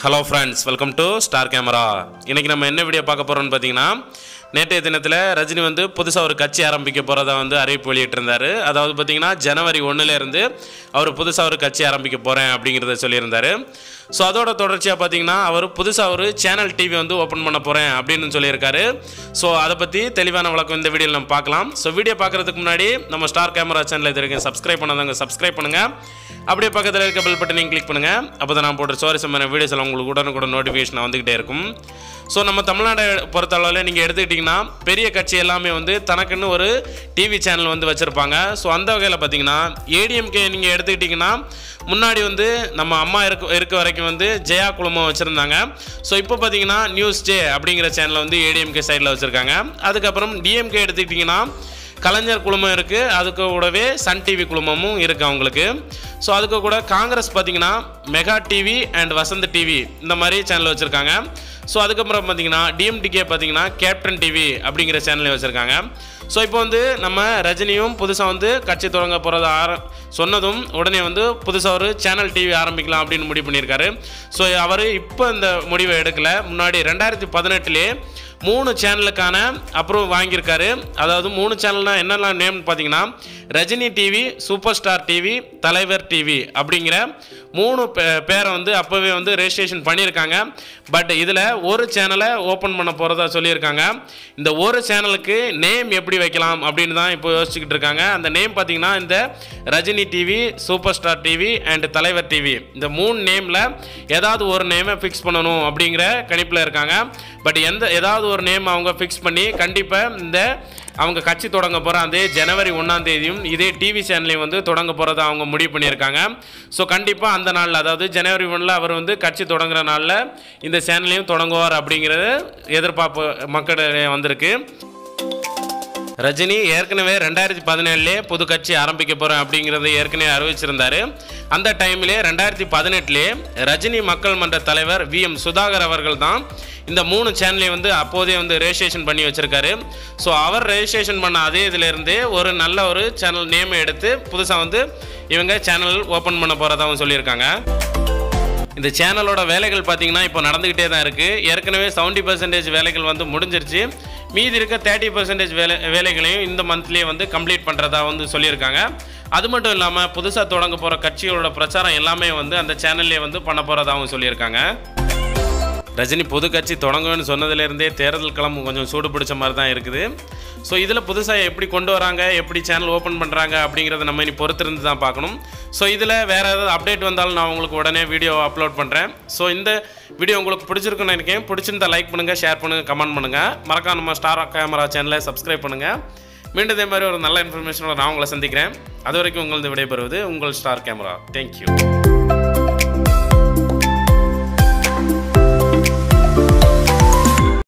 hello friends welcome to star camera இன்றைக்கி நம்ம என்ன வீடியோ பார்க்க போகிறோம்னு பார்த்தீங்கன்னா நேற்றைய தினத்தில் ரஜினி வந்து புதுசாக ஒரு கட்சி ஆரம்பிக்க போகிறதா வந்து அறிவிப்பு வெளியிட்டிருந்தாரு அதாவது பார்த்தீங்கன்னா ஜனவரி ஒன்றுலேருந்து அவர் புதுசாக ஒரு கட்சி ஆரம்பிக்க போகிறேன் அப்படிங்கிறத சொல்லியிருந்தாரு ஸோ அதோட தொடர்ச்சியாக பார்த்தீங்கன்னா அவர் புதுசாக ஒரு சேனல் டிவி வந்து ஓப்பன் பண்ண போகிறேன் அப்படின்னு சொல்லியிருக்காரு ஸோ அதை பற்றி தெளிவான விளக்கம் இந்த வீடியோவில் நம்ம பார்க்கலாம் ஸோ வீடியோ பார்க்குறதுக்கு முன்னாடி நம்ம ஸ்டார் கேமரா சேனல் இது வரைக்கும் சப்ஸ்கிரைப் பண்ணாதவங்க சப்ஸ்கிரைப் பண்ணுங்கள் அப்படியே பக்கத்தில் இருக்க பெல் பட்டனையும் கிளிக் பண்ணுங்கள் அப்போ தான் நான் போடுற சுவாரஸ்யமான வீடியோஸ் எல்லாம் உங்களுக்கு உடனுக்குடன் நோட்டிஃபிகேஷன் வந்துக்கிட்டே இருக்கும் ஸோ நம்ம தமிழ்நாடை பொறுத்தளவில் நீங்கள் எடுத்துக்கிட்டிங்கன்னா பெரிய கட்சி எல்லாமே வந்து தனக்குன்னு ஒரு டிவி சேனல் வந்து வச்சுருப்பாங்க ஸோ அந்த வகையில் பார்த்தீங்கன்னா ஏடிஎம்கே நீங்கள் எடுத்துக்கிட்டிங்கன்னா முன்னாடி வந்து நம்ம அம்மா இருக்க இருக்க வரைக்கும் வந்து ஜெயா குழுமம் வச்சுருந்தாங்க ஸோ இப்போ பார்த்தீங்கன்னா நியூஸ் ஜே அப்படிங்கிற சேனலை வந்து ஏடிஎம்கே சைடில் வச்சுருக்காங்க அதுக்கப்புறம் டிஎம்கே எடுத்துக்கிட்டிங்கன்னா கலைஞர் குழுமம் இருக்குது அதுக்கு கூடவே சன் டிவி குழுமமும் இருக்குது அவங்களுக்கு ஸோ அதுக்கு கூட காங்கிரஸ் பார்த்தீங்கன்னா mega TV and Vasanth TV இந்த மாதிரி சேனல் வச்சுருக்காங்க ஸோ அதுக்கப்புறம் பார்த்தீங்கன்னா டிஎம்டிகே பார்த்தீங்கன்னா கேப்டன் டிவி அப்படிங்கிற சேனல் வச்சுருக்காங்க ஸோ இப்போ வந்து நம்ம ரஜினியும் புதுசாக வந்து கட்சி தொடங்க போகிறத ஆர சொன்னதும் உடனே வந்து புதுசாக ஒரு சேனல் டிவி ஆரம்பிக்கலாம் அப்படின்னு முடிவு பண்ணியிருக்காரு ஸோ அவர் இப்போ இந்த முடிவை எடுக்கலை முன்னாடி ரெண்டாயிரத்தி பதினெட்டுலேயே மூணு சேனலுக்கான அப்ரூவ் வாங்கியிருக்காரு அதாவது மூணு சேனல்னால் என்னெல்லாம் நேம் பார்த்தீங்கன்னா Rajini TV super star TV Thalaivar TV அப்படிங்கிற மூணு பே- பேரை வந்து அப்போவே வந்து ரெஜிஸ்ட்ரேஷன் பண்ணியிருக்காங்க பட் இதில் ஒரு சேனலை ஓப்பன் பண்ண போகிறதா சொல்லியிருக்காங்க இந்த ஒரு சேனலுக்கு நேம் எப்படி வைக்கலாம் அப்படின்னு தான் இப்போ யோசிச்சுக்கிட்டு இருக்காங்க அந்த நேம் பார்த்தீங்கன்னா இந்த Rajini TV super star TV and Thalaivar TV இந்த மூணு நேமில் ஏதாவது ஒரு நேமை ஃபிக்ஸ் பண்ணணும் அப்படிங்கிற கணிப்பில் இருக்காங்க பட் எந்த ஏதாவது ஒரு நேம் அவங்க ஃபிக்ஸ் பண்ணி கண்டிப்பாக இந்த அவங்க கட்சி தொடங்க போகிற அதே ஜனவரி ஒன்றாம் தேதியும் இதே டிவி சேனலையும் வந்து தொடங்க போகிறதா அவங்க முடிவு பண்ணியிருக்காங்க ஸோ கண்டிப்பாக அந்த நாளில் அதாவது ஜனவரி ஒன்றில் அவர் வந்து கட்சி தொடங்குற நாளில் இந்த சேனலையும் தொடங்குவார் அப்படிங்கிறது எதிர்பார்ப்பு மக்களிடையே வந்திருக்கு ரஜினி ஏற்கனவே ரெண்டாயிரத்தி பதினேழுலே புது கட்சி ஆரம்பிக்க போகிறேன் அப்படிங்கிறத ஏற்கனவே அறிவிச்சிருந்தாரு அந்த டைம்லேயே ரெண்டாயிரத்தி பதினெட்டுலேயே ரஜினி மக்கள் மன்ற தலைவர் வி எம் சுதாகர் அவர்கள் தான் இந்த மூணு சேனலையும் வந்து அப்போதே வந்து ரெஜிஸ்ட்ரேஷன் பண்ணி வச்சுருக்காரு ஸோ அவர் ரெஜிஸ்ட்ரேஷன் பண்ண அதே இதிலேருந்தே ஒரு நல்ல ஒரு சேனல் நேமை எடுத்து புதுசாக வந்து இவங்க சேனல் ஓப்பன் பண்ண போகிறதாகவும் சொல்லியிருக்காங்க இந்த சேனலோட வேலைகள் பார்த்தீங்கன்னா இப்போ நடந்துக்கிட்டே தான் இருக்குது ஏற்கனவே செவன்ட்டி பர்சன்டேஜ் வேலைகள் வந்து முடிஞ்சிருச்சு மீதி இருக்க தேர்ட்டி பர்சன்டேஜ் வேலை வேலைகளையும் இந்த மந்த்லேயே வந்து கம்ப்ளீட் பண்ணுறதா வந்து சொல்லியிருக்காங்க அது மட்டும் இல்லாமல் புதுசாக தொடங்க போகிற கட்சிகளோட பிரச்சாரம் எல்லாமே வந்து அந்த சேனல்லே வந்து பண்ண போகிறதாகவும் சொல்லியிருக்காங்க ரஜினி புது கட்சி தொடங்குவேன்னு சொன்னதுலேருந்தே தேர்தல் களம் கொஞ்சம் சூடு பிடிச்ச மாதிரி தான் இருக்குது ஸோ இதில் புதுசாக எப்படி கொண்டு வராங்க எப்படி சேனல் ஓப்பன் பண்ணுறாங்க அப்படிங்கிறத நம்ம இனி பொறுத்திருந்து தான் பார்க்கணும் ஸோ இதில் வேறு ஏதாவது அப்டேட் வந்தாலும் நான் உங்களுக்கு உடனே வீடியோ அப்லோட் பண்ணுறேன் ஸோ இந்த வீடியோ உங்களுக்கு பிடிச்சிருக்குன்னு நினைக்கிறேன் பிடிச்சிருந்தா லைக் பண்ணுங்கள் ஷேர் பண்ணுங்கள் கமெண்ட் பண்ணுங்கள் மறக்காம நம்ம ஸ்டார் கேமரா சேனலை சப்ஸ்கிரைப் பண்ணுங்கள் மீண்டும் இதே மாதிரி ஒரு நல்ல இன்ஃபர்மேஷனோட நான் உங்களை சந்திக்கிறேன் அது வரைக்கும் உங்களது விடைபெறுவது உங்கள் ஸ்டார் கேமரா தேங்க்யூ